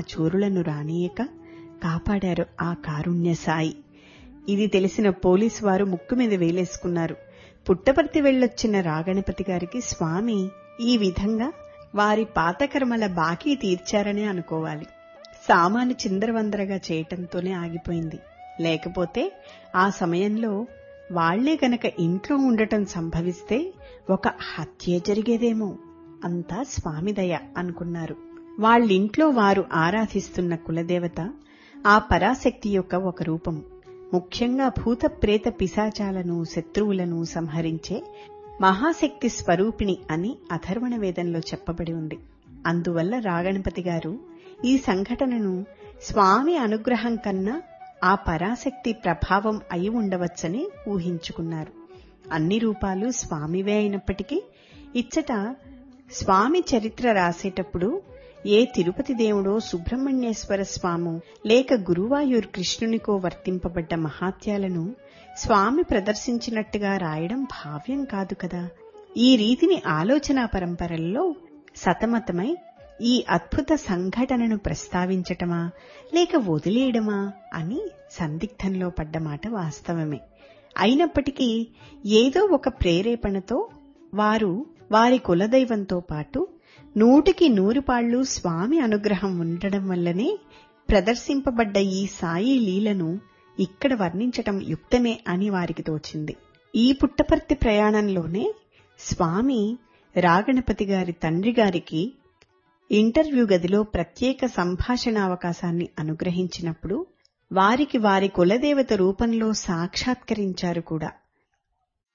చోరులను రానియక కాపాడారు ఆ కారుణ్య సాయి ఇది తెలిసిన పోలీసు వారు ముక్కు మీద వేలేసుకున్నారు పుట్టపర్తి వెళ్ళొచ్చిన రాగణపతి గారికి స్వామి ఈ విధంగా వారి పాతకర్మల బాకీ తీర్చారనే అనుకోవాలి సామాను చిందరవందరగా చేయటంతోనే ఆగిపోయింది లేకపోతే ఆ సమయంలో వాళ్లే గనక ఇంట్లో ఉండటం సంభవిస్తే ఒక హత్య జరిగేదేమో అంతా స్వామిదయ అనుకున్నారు వాళ్ళింట్లో వారు ఆరాధిస్తున్న కులదేవత ఆ పరాశక్తి యొక్క ఒక రూపం ముఖ్యంగా భూత ప్రేత పిశాచాలను శత్రువులను సంహరించే మహాశక్తి స్వరూపిణి అని అథర్వణ వేదంలో చెప్పబడి ఉంది అందువల్ల రాగణపతి గారు ఈ సంఘటనను స్వామి అనుగ్రహం కన్నా ఆ పరాశక్తి ప్రభావం అయి ఉండవచ్చని ఊహించుకున్నారు అన్ని రూపాలు స్వామివే అయినప్పటికీ ఇచ్చట స్వామి చరిత్ర రాసేటప్పుడు ఏ తిరుపతి దేవుడో సుబ్రహ్మణ్యేశ్వర స్వాము లేక గురువాయూర్ కృష్ణునికో వర్తింపబడ్డ మహాత్యాలను స్వామి ప్రదర్శించినట్టుగా రాయడం భావ్యం కాదు కదా ఈ రీతిని ఆలోచనా పరంపరల్లో సతమతమై ఈ అద్భుత సంఘటనను ప్రస్తావించటమా లేక వదిలేయడమా అని సందిగ్ధంలో పడ్డమాట వాస్తవమే అయినప్పటికీ ఏదో ఒక ప్రేరేపణతో వారు వారి కులదైవంతో పాటు నూటికి నూరుపాళ్లు స్వామి అనుగ్రహం ఉండడం వల్లనే ప్రదర్శింపబడ్డ ఈ సాయి లీలను ఇక్కడ వర్ణించటం యుక్తమే అని వారికి తోచింది ఈ పుట్టపర్తి ప్రయాణంలోనే స్వామి రాగణపతి గారి తండ్రి గారికి ఇంటర్వ్యూ గదిలో ప్రత్యేక సంభాషణ అవకాశాన్ని అనుగ్రహించినప్పుడు వారికి వారి కులదేవత రూపంలో సాక్షాత్కరించారు కూడా